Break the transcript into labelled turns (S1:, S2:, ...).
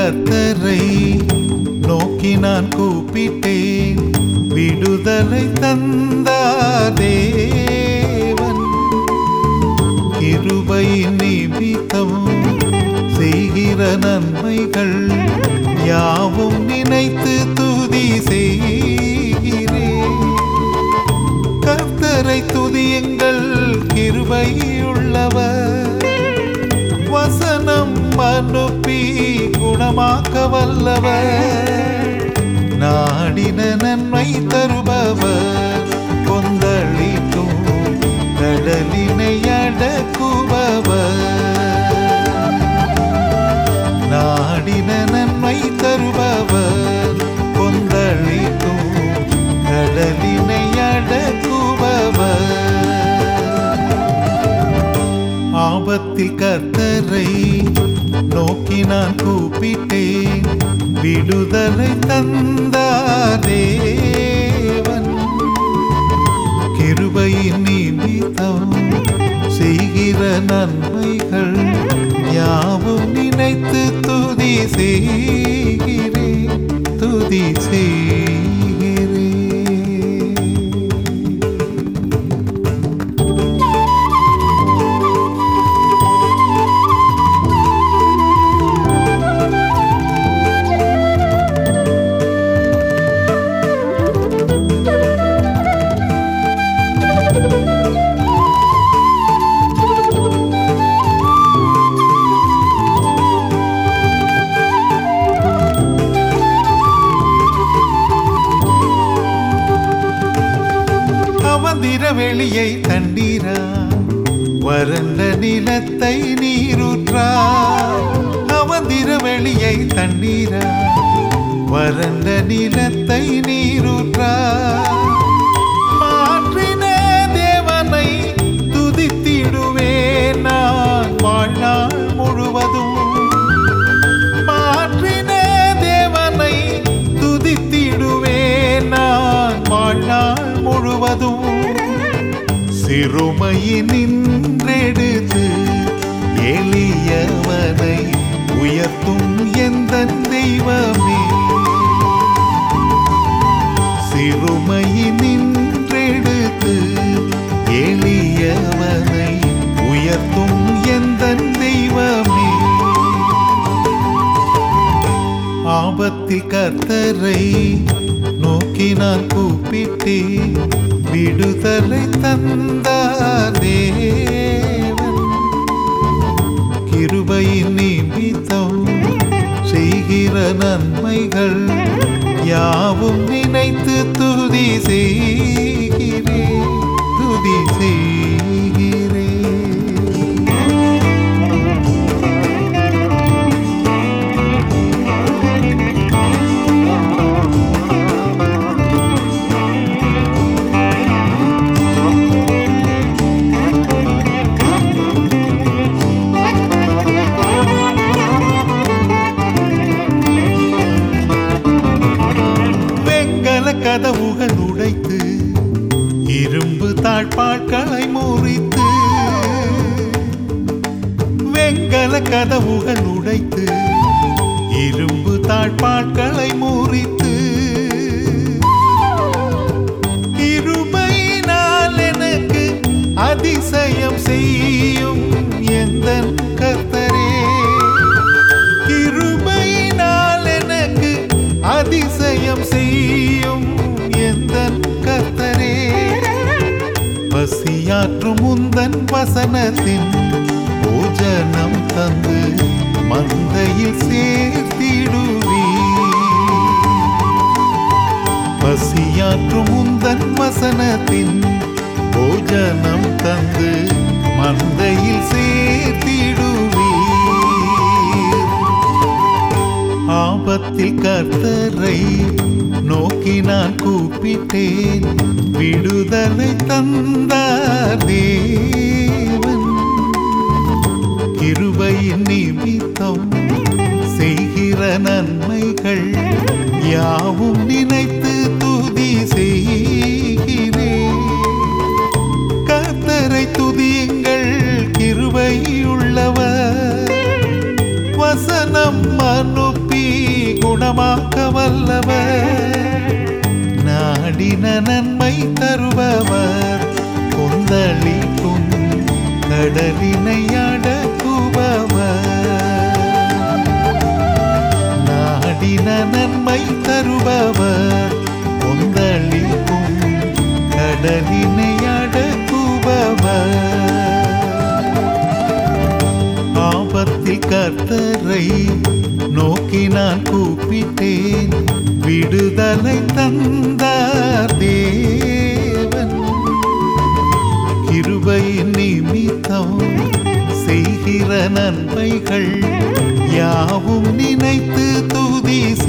S1: கர்த்தரை நோக்கி நான் கூப்பிட்டேன் விடுதலை தந்தார் தேவன் கிருபையின் நிமித்தம் செய்கிற நன்மைகள் யாவும் நினைத்து துதி செய்கிறேன் கர்த்தரை துதியுங்கள் கிருபையுள்ளவர் வசனம் அனுப்பி குணமாக்க வல்லவர் நாடின நன்மை தருபவர் கொந்தளிக்கும் கடலினை அடக்குபவர் நாடின நன்மை தருபவர் கொந்தளிக்கும் கடலினை அடக்குபவர் ஆபத்தில் கர்த்தரை நோக்கி நான் கூப்பிட்டேன் விடுதலை தந்தார் தேவன் கிருபையின் நிமித்தம் செய்கிற நன்மைகள் யாவும் நினைத்து துதி செய்கிறேன் துதி செய்கிறேன் அவந்திர வெளியை தண்ணீரா வறண்ட நிலத்தை நீரூற்றா அவந்திர வெளியை தண்ணீரா வறண்ட நிலத்தை நீரூற்றா மாற்றின தேவனை துதித்திடுவேன் நான் வாழ்நாள் முழுவதும் மாற்றின தேவனை துதித்திடுவேன் நான் வாழ்நாள் முழுவதும் சிறுமையினின்றெடுத்து எளியவனை உயர்த்தும் எந்த தெய்வமே சிறுமையினின்றெடுத்து எளியவனை உயர்த்தும் எந்த தெய்வமே ஆபத்தில் கர்த்தரை நோக்கி நான் கூப்பிட்டேன் விடுதலை தந்தார் தேவன் கிருபையின் நிமித்தம் செய்கிற நன்மைகள் யாவும் நினைத்து துதி செய்கிறேன் துதி செய்கிறேன் வெங்கல கதவுகள் உடைத்து இரும்பு தாழ்பாட்களை முறித்து வெங்கல கதவுகள் உடைத்து இரும்பு தாழ்பாட்களை முறித்து இருமையினால் எனக்கு அதிசயம் செய்யும் எந்த கர்த்தரே கிருபையினால் எனக்கு அதிசயம் செய்யும் எந்த கர்த்தரே பசியாற்றும் முந்தன் வசனத்தின் போஜனம் தந்து மந்தையில் சேர்த்திடுவீ பசியாற்றும் முந்தன் வசனத்தின் போஜனம் தந்து மந்தையில் சேர்த்திடுவீர் ஆபத்தில் கர்த்தரை நோக்கி நான் கூப்பிட்டேன் விடுதலை தந்தார் தேவன் கிருபையின் நிமித்தம் செய்கிற நன்மைகள் யாவும் நினைத்து துதி செய்கிறேன் கர்த்தரை துதியுங்கள் கிருபையுள்ளவர் வசனம் அனுப்பி நன்மை தருபவர் கொந்தளிக்கும் கடலினை அடக்குபவர் நாடின நன்மை தருபவர் கொந்தளிக்கும் கடலினை அடக்குபவர் ஆபத்தில் கர்த்தரை நோக்கி நான் கூப்பிட்டேன் விடுதலை தந்தார் தேவன் கிருபையின் நிமித்தம் செய்கிற நன்மைகள் யாவும் நினைத்து துதி